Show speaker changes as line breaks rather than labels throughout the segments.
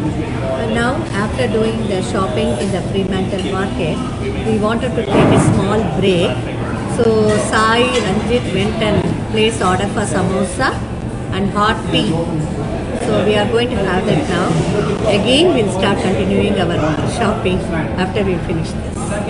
And now, after doing the shopping in the Fremantle market, we wanted to take a small break. So Sai Ranjit went and placed order for samosa and hot tea. So we are going to have that now. Again, we'll start continuing our shopping after we finish this.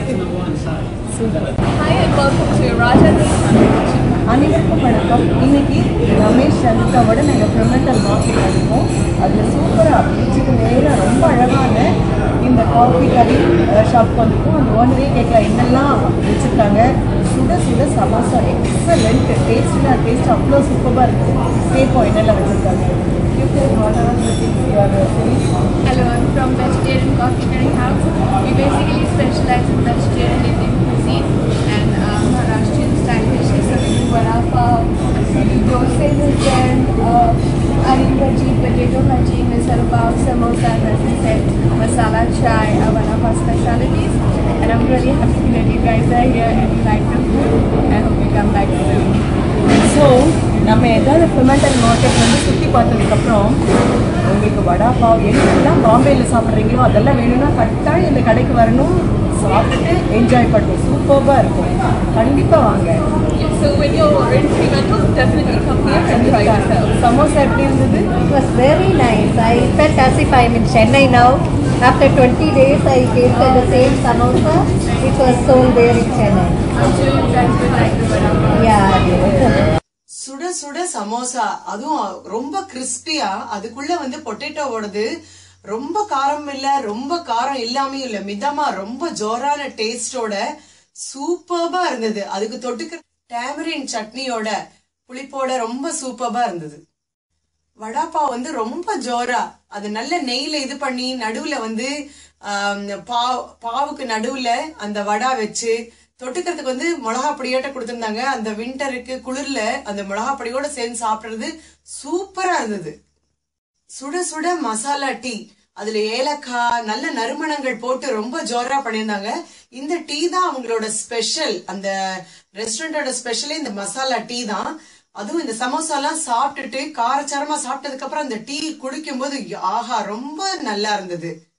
Hi and welcome to Raja Kitchen.
அனைவருக்கும் வணக்கம் இன்னைக்கு ரமேஷ் சந்திகாவோட நாங்கள் ப்ரொமெண்டல் market இருக்கோம் அதில் சூப்பராக பீச்சுக்கு நேராக ரொம்ப அழகான இந்த காஃபி கறி ஷாப் வந்திருக்கோம் அந்த ஓனரே கேட்கல என்னெல்லாம் வச்சுருக்காங்க சுட சுட சமோசா எக்ஸலண்ட் டேஸ்ட்டாக டேஸ்ட் அவ்வளோ சூப்பராக இருக்குது கேட்போம் என்னெல்லாம் வச்சுருக்காங்க
Hello, I'm from Vegetarian Coffee Curry House. We basically specialize in vegetarian Indian cuisine and uh, Maharashtrian style dishes. So we do vada pav, we do dosa and uh, onion bhaji, potato bhaji, misal pav, samosa, and as I said, masala chai are one of our specialities. And I'm really happy that you guys are here and you like the food. I hope you come back soon.
So நம்ம ஏதாவது ஃபெமெண்டல் market வந்து சுற்றி பார்த்ததுக்கப்புறம் உங்களுக்கு வடா பாவ் என்னெல்லாம் பாம்பேயில் சாப்பிட்றீங்களோ அதெல்லாம் வேணும்னா கட்டாயம் இந்த கடைக்கு வரணும் சாப்பிட்டு என்ஜாய் பண்ணணும் சூப்பராக இருக்கும் கண்டிப்பாக வாங்க
So when you're in Fremantle, definitely come here and try yourself.
Samosa எப்படி இருந்தது
It was very nice. I felt as if I'm in Chennai now. After 20 days, I tasted the same samosa which was sold there in Chennai.
I'm sure you guys will like the vada pav.
Yeah.
சுட சுட சமோசா அதுவும் ரொம்ப கிறிஸ்பியா அதுக்குள்ள வந்து பொட்டேட்டோவோடது ரொம்ப காரம் இல்ல ரொம்ப காரம் இல்லாமையும் இல்ல மிதமா ரொம்ப ஜோரான டேஸ்டோட சூப்பர்பா இருந்தது அதுக்கு தொட்டுக்க டேமரின் சட்னியோட புளிப்போட ரொம்ப சூப்பர்பா இருந்தது வடாப்பா வந்து ரொம்ப ஜோரா அது நல்ல நெய்ல இது பண்ணி நடுவுல வந்து ஆம், பாவ் பாவுக்கு நடுவுல அந்த வடா வச்சு தொட்டுக்கிறதுக்கு வந்து மிளகா பொடியாட்ட கொடுத்திருந்தாங்க அந்த விண்டருக்கு குளிர்ல அந்த மிளகா பொடியோட சேர்ந்து சாப்பிடுறது சூப்பரா இருந்தது சுட சுட மசாலா டீ அதுல ஏலக்காய் நல்ல நறுமணங்கள் போட்டு ரொம்ப ஜோரா பண்ணியிருந்தாங்க இந்த டீ தான் அவங்களோட ஸ்பெஷல் அந்த ரெஸ்டாரண்டோட ஸ்பெஷலே இந்த மசாலா டீ தான் அதுவும் இந்த சமோசாலாம் சாப்பிட்டுட்டு காரச்சாரமா சாப்பிட்டதுக்கு அப்புறம் அந்த டீ குடிக்கும்போது ஆஹா ரொம்ப நல்லா இருந்தது